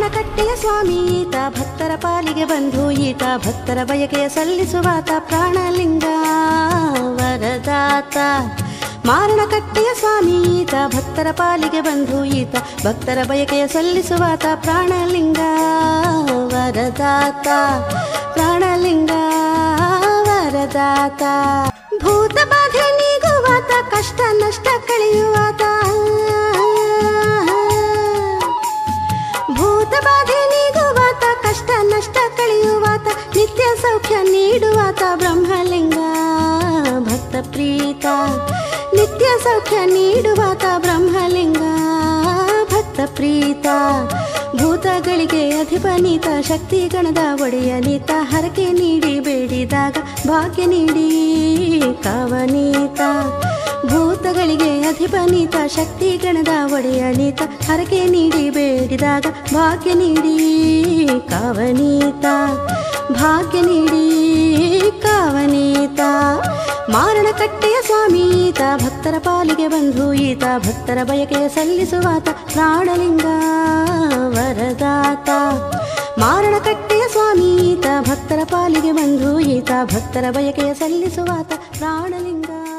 ಮಾರಣಕಟ್ಟೆಯ ಸ್ವಾಮಿ ಈತ ಭಕ್ತರ ಪಾಲಿಗೆ ಬಂಧು ಈತ ಭಕ್ತರ ಬಯಕೆಯ ಸಲ್ಲಿಸುವಾತ ಪ್ರಾಣಲಿಂಗ ವರದಾತ ಮಾರಣಕಟ್ಟೆಯ ಸ್ವಾಮಿ ಈತ ಭಕ್ತರ ಪಾಲಿಗೆ ಬಂಧು ಈತ ಭಕ್ತರ ಬಯಕೆಯ ಸಲ್ಲಿಸುವಾತ ಪ್ರಾಣಲಿಂಗ ವರದಾತ ಪ್ರಾಣಲಿಂಗ ವರದಾತ ಭೂತ ಬಾಧೆ ನೀಗುವಾತ ಕಷ್ಟ ನಷ್ಟ ಕಳೆಯುವಾತ ಭೂತ ಬಾಧೆ ನೀಗುವಾತ ಕಷ್ಟ ನಷ್ಟ ಕಳೆಯುವಾತ ನಿತ್ಯ ಸೌಖ್ಯ ನೀಡುವಾತ ಬ್ರಹ್ಮಲಿಂಗ ಭಕ್ತ ಪ್ರೀತ ನಿತ್ಯ ಸೌಖ್ಯ ನೀಡುವಾತ ಬ್ರಹ್ಮಲಿಂಗ ಭಕ್ತ ಪ್ರೀತ ಭೂತಗಳಿಗೆ ಅಧಿಪನೀತ ಶಕ್ತಿ ಗಣದ ಒಡೆಯ ನೀತ ಹರಕೆ ನೀಡಿ ಬೇಡಿದಾಗ ಭಾಗ್ಯ ನೀಡಿ ಕಾವನೀತ ಭೂತಗಳಿಗೆ ಅಧಿಪನೀತ ಶಕ್ತಿ ಗಣದ ಒಡೆಯ ನೀತ ಹರಕೆ ನೀಡಿ ಬೇಡಿದಾಗ ಭಾಗ್ಯ ನೀಡಿ ಕಾವನೀತ ಭಾಗ್ಯ ನೀಡಿ ಕಾವನೀತ ಮಾರಣಕಟ್ಟೆಯ ಸ್ವಾಮಿ ಈತ ಭಕ್ತರ ಪಾಲಿಗೆ ಬಂಧು ಈತ ಭಕ್ತರ ಬಯಕೆಯ ಸಲ್ಲಿಸುವಾತ ಪ್ರಾಣಲಿಂಗ ವರದಾತ ಮಾರಣಕಟ್ಟೆಯ ಸ್ವಾಮಿ ಈತ ಭಕ್ತರ ಪಾಲಿಗೆ ಬಂಧು ಈತ ಭಕ್ತರ ಬಯಕೆಯ ಸಲ್ಲಿಸುವಾತ ಪ್ರಾಣಲಿಂಗ